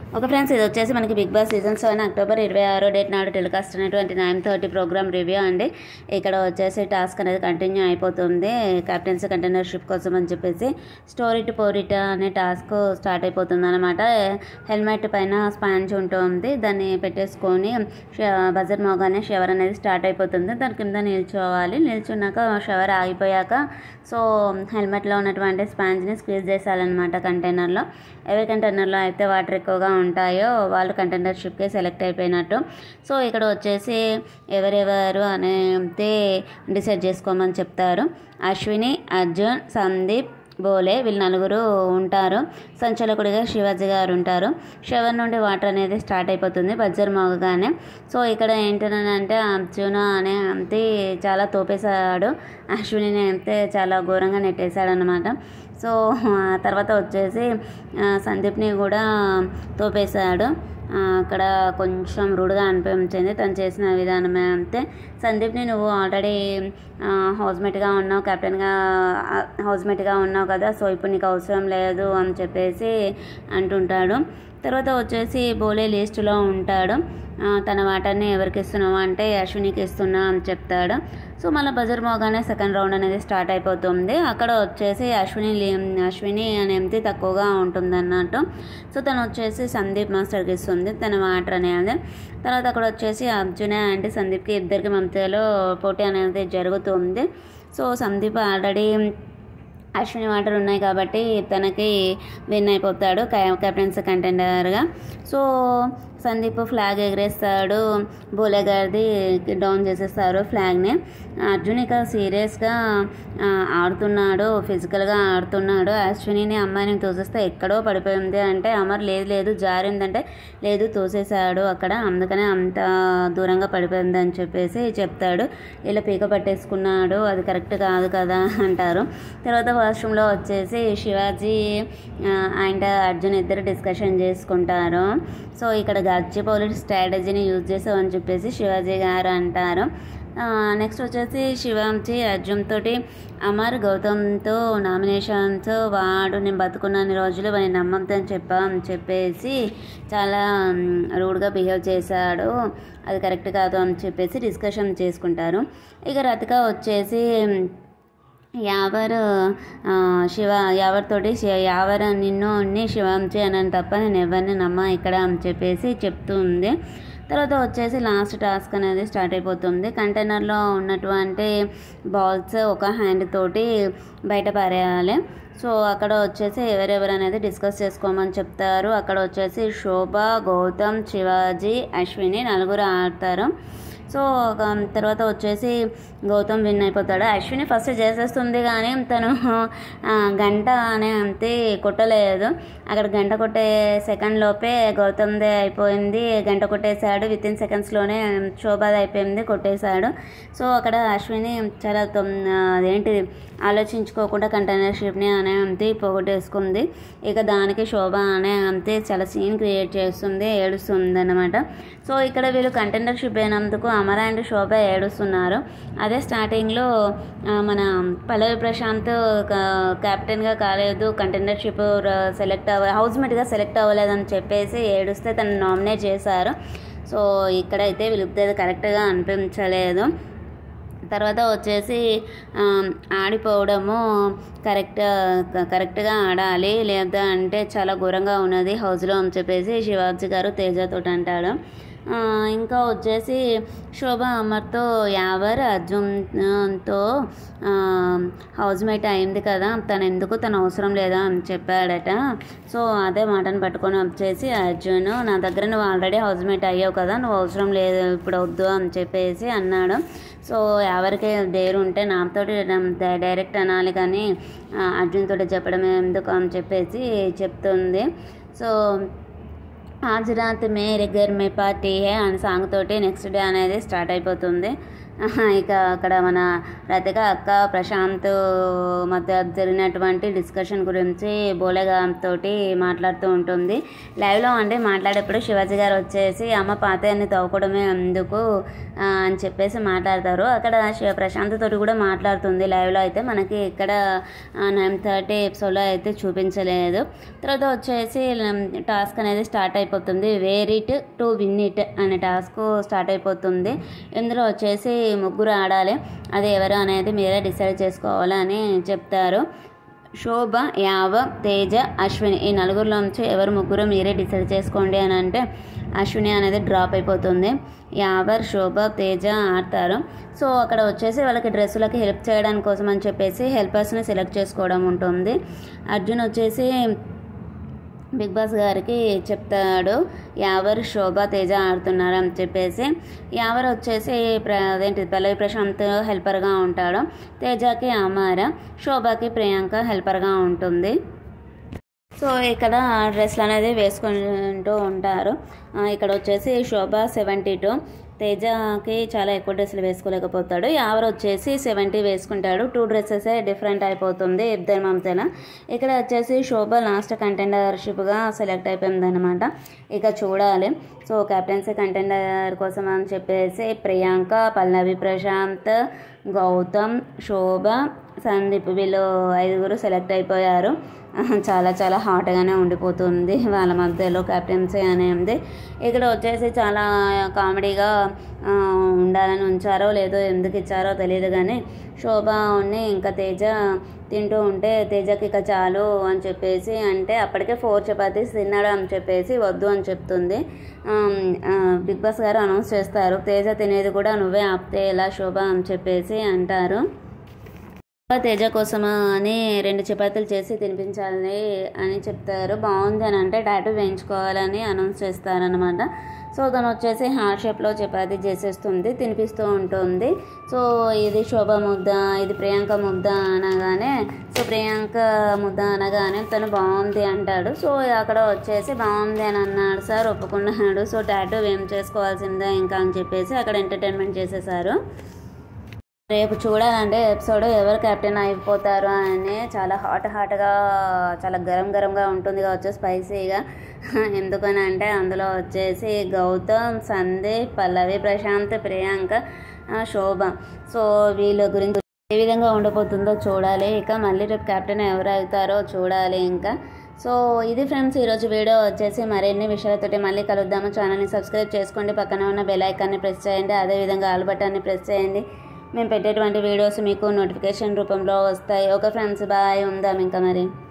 ఒక ఫ్రెండ్స్ ఇది వచ్చేసి మనకి Bigg Boss season seven October ఇరవై ఆరో డేట్ నాడు టెలికాస్ట్ అయినటువంటి నైన్ థర్టీ ప్రోగ్రామ్ రివ్యూ అండి ఇక్కడ వచ్చేసి టాస్క్ అనేది కంటిన్యూ అయిపోతుంది కెప్టెన్సీ కంటైనర్షిప్ కోసం అని చెప్పేసి స్టోరీ టు పోరిట అనే టాస్క్ స్టార్ట్ అయిపోతుంది అనమాట హెల్మెట్ పైన స్పాంజ్ ఉంటుంది దాన్ని పెట్టేసుకొని బజర్ మోగానే షవర్ అనేది స్టార్ట్ అయిపోతుంది దాని కింద నిల్చోవాలి నిల్చున్నాక షవర్ ఆగిపోయాక సో హెల్మెట్లో ఉన్నటువంటి స్పాంజ్ని స్క్వీజ్ చేసేయాలన్నమాట కంటైనర్లో ఎవరి కంటైనర్లో అయితే వాటర్ ఎక్కువగా ఉంటాయో వాళ్ళు కంటైనర్షిప్కి సెలెక్ట్ అయిపోయినట్టు సో ఇక్కడ వచ్చేసి ఎవరెవరు అనేది డిసైడ్ చేసుకోమని చెప్తారు అశ్విని అర్జున్ సందీప్ బోలే వీళ్ళు నలుగురు ఉంటారు సంచాలకుడిగా శివాజీ గారు ఉంటారు షవర్ నుండి వాటర్ అనేది స్టార్ట్ అయిపోతుంది బజ్జర్ మోగగానే సో ఇక్కడ ఏంటంటే అర్జున అనే అంతే చాలా తోపేశాడు అశ్విని అయితే చాలా ఘోరంగా నెట్టేశాడు అనమాట సో ఆ తర్వాత వచ్చేసి ఆ, సందీప్ని కూడా తోపేశాడు ఆ, అక్కడ కొంచెం రూడ్గా అనిపించింది తను చేసిన విధానమే అంతే సందీప్ని నువ్వు ఆల్రెడీ హౌస్మేట్గా ఉన్నావు కెప్టెన్గా హౌస్మేట్గా ఉన్నావు కదా సో ఇప్పుడు నీకు అవసరం లేదు అని చెప్పేసి అంటుంటాడు తర్వాత వచ్చేసి బోలే లిస్టులో ఉంటాడు ఆ, తన వాటర్ని ఎవరికి ఇస్తున్నావు అంటే అశ్వినికి ఇస్తున్నా అని చెప్తాడు సో మళ్ళీ బజర్ మోగానే సెకండ్ రౌండ్ అనేది స్టార్ట్ అయిపోతుంది అక్కడ వచ్చేసి అశ్విని లి- అశ్విని అనేది తక్కువగా ఉంటుంది అన్నట్టు సో తను వచ్చేసి సందీప్ మాస్టర్కి ఇస్తుంది తన వాటర్ అనేది తర్వాత అక్కడ వచ్చేసి అర్జున అంటే సందీప్కి ఇద్దరికి మధ్యలో పోటీ అనేది జరుగుతుంది so Sandeep already Ashwini water ఉన్నాయి కాబట్టి తనకి విన్ అయిపోతాడు కెప్టెన్సీ కంటెండర్గా సో సందీప్ ఫ్లాగ్ ఎగరేస్తాడు బోలే గారిది డౌన్ చేసేస్తారు ఫ్లాగ్ని అర్జున్ ఇక సీరియస్గా ఆ, ఆడుతున్నాడు ఫిజికల్గా ఆడుతున్నాడు అశ్వినిని అమ్మాయిని తోసేస్తే ఎక్కడో పడిపోయింది అంటే అమర్ లేదు లేదు జారిందంటే లేదు తోసేశాడు అక్కడ అందుకనే అంత దూరంగా పడిపోయింది అని చెప్పేసి చెప్తాడు ఇలా పీక పట్టేసుకున్నాడు అది కరెక్ట్ కాదు కదా అంటారు తర్వాత వాష్రూమ్లో వచ్చేసి శివాజీ ఆ, అండ్ అర్జున్ ఇద్దరు డిస్కషన్ చేసుకుంటారు సో ఇక్కడ గచ్చిబౌలి స్ట్రాటజీని యూజ్ చేసామని చెప్పేసి శివాజీ గారు అంటారు నెక్స్ట్ వచ్చేసి శివాజీ అర్జున్ తోటి అమర్ గౌతమ్తో నామినేషన్స్ వాడు నేను బతుకున్నన్ని రోజులు వాడిని నమ్మద్దని చెప్పా అని చెప్పేసి చాలా రూడ్గా బిహేవ్ చేశాడు అది కరెక్ట్ కాదు అని చెప్పేసి డిస్కషన్ చేసుకుంటారు ఇక రతిక వచ్చేసి యావర్ ఆ, శివ యావర్తోటి శి- యావర్ నిన్ను అన్ని శివంచి అని తప్ప నేను ఎవరిని నమ్మ ఇక్కడ అని చెప్పేసి చెప్తుంది తర్వాత వచ్చేసి లాస్ట్ టాస్క్ అనేది స్టార్ట్ అయిపోతుంది కంటైనర్లో ఉన్నటువంటి బాల్స్ ఒక హ్యాండ్ తోటి బయట పారేయాలి సో అక్కడ వచ్చేసి ఎవరెవరు అనేది డిస్కస్ చేసుకోమని చెప్తారు అక్కడ వచ్చేసి శోభ గౌతమ్ శివాజీ అశ్విని నలుగురు ఆడతారు సో ఒక తర్వాత వచ్చేసి గౌతమ్ విన్ అయిపోతాడు అశ్విని ఫస్ట్ చేసేస్తుంది కానీ తను ఆ, గంట అనే అంతే కొట్టలేదు అక్కడ గంట కొట్టే సెకండ్ లోపే గౌతమ్దే అయిపోయింది గంట కొట్టేశాడు విత్ ఇన్ సెకండ్స్లోనే శోభాది అయిపోయింది కొట్టేశాడు సో అక్కడ అశ్విని చాలా తొమ్ అదేంటిది ఆలోచించుకోకుండా కంటైనర్షిప్ని అనే అంతే పోగొట్టేసుకుంది ఇక దానికి శోభ అనే అంతే చాలా సీన్ క్రియేట్ చేస్తుంది ఏడుస్తుంది అనమాట సో ఇక్కడ వీళ్ళు కంటైనర్షిప్ అయినందుకు అమర అండ్ శోభ ఏడుస్తున్నారు అదే స్టార్టింగ్లో ఆ, మన పల్లవి ప్రశాంత్ క- కెప్టెన్గా కాలేదు కంటైనర్షిప్ సెలెక్ట్ అవ్వ హౌస్మేట్గా సెలెక్ట్ అవ్వలేదని చెప్పేసి ఏడుస్తే తను నామినేట్ చేశారు సో ఇక్కడైతే వీళ్ళిద్దరు కరెక్ట్గా అనిపించలేదు తర్వాత వచ్చేసి ఆ, ఆడిపోవడము కరెక్ట్ కరెక్ట్గా ఆడాలి లేదా అంటే చాలా ఘోరంగా ఉన్నది హౌస్లో అని చెప్పేసి శివాజీ గారు తేజతో అంటాడు ఆ, ఇంకా వచ్చేసి శోభ అమర్తో యావర్ అర్జున్తో హౌస్మేట్ అయింది కదా తను ఎందుకు తన అవసరం లేదా అని చెప్పాడట సో అదే మాటను పట్టుకొని వచ్చేసి అర్జున్ నా దగ్గర నువ్వు ఆల్రెడీ హౌస్మేట్ అయ్యావు కదా నువ్వు అవసరం లేదు ఇప్పుడు వద్దు అని చెప్పేసి అన్నాడు సో ఎవరికి డేర్ ఉంటే నాతోటి నా- డైరెక్ట్ అనాలి కానీ ఆ, అర్జున్ తోటి చెప్పడం ఎందుకు అని చెప్పేసి చెప్తుంది సో ఆజ్ రాత్ మే రిగర్ మే పార్టీ హే అనే సాంగ్ తోటి నెక్స్ట్ డే అనేది స్టార్ట్ అయిపోతుంది ఆహా, ఇక అక్కడ మన రతిక అక్క ప్రశాంత్ మధ్య జరిగినటువంటి డిస్కషన్ గురించి బోలేగా తోటి మాట్లాడుతూ ఉంటుంది లైవ్లో అంటే మాట్లాడేప్పుడు శివాజీ గారు వచ్చేసి అమ్మ పాతయాన్ని తవ్వుకోవడమే అందుకు ఆ, అని చెప్పేసి మాట్లాడతారు అక్కడ శివ ప్రశాంత్ తోటి కూడా మాట్లాడుతుంది లైవ్లో అయితే మనకి ఇక్కడ నైన్ థర్టీ ఎపిసోడ్లో అయితే చూపించలేదు తర్వాత వచ్చేసి టాస్క్ అనేది స్టార్ట్ అయిపోతుంది wear it to win it అనే టాస్క్ స్టార్ట్ అయిపోతుంది ఇందులో వచ్చేసి ముగ్గురు ఆడాలి అది ఎవరు అనేది మీరే డిసైడ్ చేసుకోవాలని చెప్తారు శోభ యావ తేజ అశ్విని ఈ నలుగురిలోంచి ఎవరు ముగ్గురు మీరే డిసైడ్ చేసుకోండి అని అంటే అశ్విని అనేది డ్రాప్ అయిపోతుంది యావర్ శోభ తేజ ఆడతారు సో అక్కడ వచ్చేసి వాళ్ళకి డ్రెస్సులకి హెల్ప్ చేయడానికి కోసం అని చెప్పేసి హెల్పర్స్ని సెలెక్ట్ చేసుకోవడం ఉంటుంది అర్జున్ వచ్చేసి బిగ్ బాస్ గారికి చెప్తాడు యావర్ శోభ తేజ ఆడుతున్నారు అని చెప్పేసి యావర్ వచ్చేసి ప్ర అదేంటి పల్లవి ప్రశాంత్ హెల్పర్గా ఉంటాడు తేజకి అమార శోభకి ప్రియాంక హెల్పర్గా ఉంటుంది సో ఇక్కడ డ్రెస్లు అనేది వేసుకుంటూ ఉంటారు ఆ, ఇక్కడ వచ్చేసి శోభ సెవెంటీ టూ తేజకి చాలా ఎక్కువ డ్రెస్సులు వేసుకోలేకపోతాడు యావర్ వచ్చేసి సెవెంటీ వేసుకుంటాడు టూ డ్రెస్సెస్ డిఫరెంట్ అయిపోతుంది ఇద్దరి మమతల ఇక్కడ వచ్చేసి శోభ లాస్ట్ కంటెండర్షిప్గా సెలెక్ట్ అయిపోయింది అనమాట ఇక చూడాలి సో కెప్టెన్సీ కంటెండర్ కోసం అని చెప్పేసి ప్రియాంక పల్లవి ప్రశాంత్ గౌతమ్ శోభ సందీప్ వీళ్ళు ఐదుగురు సెలెక్ట్ అయిపోయారు చాలా చాలా హాట్గానే ఉండిపోతుంది వాళ్ళ మధ్యలో కెప్టెన్సీ అనేది ఇక్కడ వచ్చేసి చాలా కామెడీగా ఆ, ఉండాలని ఉంచారో లేదో ఎందుకు ఇచ్చారో తెలియదు కానీ శోభ ఉన్ని ఇంకా తేజ తింటూ ఉంటే తేజకి ఇక చాలు అని చెప్పేసి అంటే అప్పటికే ఫోర్ చపాతీస్ తిన్నాడు అని చెప్పేసి వద్దు అని చెప్తుంది ఆమ్, ఆ, బిగ్ బాస్ గారు అనౌన్స్ చేస్తారు తేజ తినేది కూడా నువ్వే ఆపితే ఎలా శోభ అని చెప్పేసి అంటారు తేజ కోసం అని రెండు చపాతీలు చేసి తినిపించాలి అని చెప్తారు బాగుంది అని అంటే టాటూ వేయించుకోవాలని అనౌన్స్ చేస్తారనమాట సో తను వచ్చేసి హార్ట్ షేప్లో చపాతీ చేసేస్తుంది తినిపిస్తూ ఉంటుంది సో ఇది శోభ ముద్ద ఇది ప్రియాంక ముద్ద అనగానే సో ప్రియాంక ముద్ద అనగానే తను బాగుంది అంటాడు సో అక్కడ వచ్చేసి బాగుంది అని అన్నాడు సార్ ఒప్పుకున్నాడు సో టాటూ ఏం చేసుకోవాల్సిందే ఇంకా అని చెప్పేసి అక్కడ ఎంటర్టైన్మెంట్ చేసేసారు రేపు చూడాలంటే ఎపిసోడ్ ఎవరు కెప్టెన్ అయిపోతారు అని చాలా హాట్ హాట్గా చాలా గరం గరంగా ఉంటుంది కావచ్చు స్పైసీగా ఎందుకని అంటే అందులో వచ్చేసి గౌతమ్ సందీప్ పల్లవి ప్రశాంత్ ప్రియాంక ఆ, శోభ సో వీళ్ళ గురించి ఏ విధంగా ఉండబోతుందో చూడాలి ఇక మళ్ళీ రేపు కెప్టెన్ ఎవరు అవుతారో చూడాలి ఇంకా సో ఇది ఫ్రెండ్స్ ఈరోజు వీడియో వచ్చేసి మరిన్ని విషయాలతోటి మళ్ళీ కలుద్దాము ఛానల్ని సబ్స్క్రైబ్ చేసుకోండి పక్కన ఉన్న బెల్ ఐకాన్ని ప్రెస్ చేయండి అదేవిధంగా ఆల్ బటన్ని ప్రెస్ చేయండి మేము పెట్టేటువంటి వీడియోస్ మీకు నోటిఫికేషన్ రూపంలో వస్తాయి ఓకే ఫ్రెండ్స్ బాయ్ ఉందాం ఇంకా మరి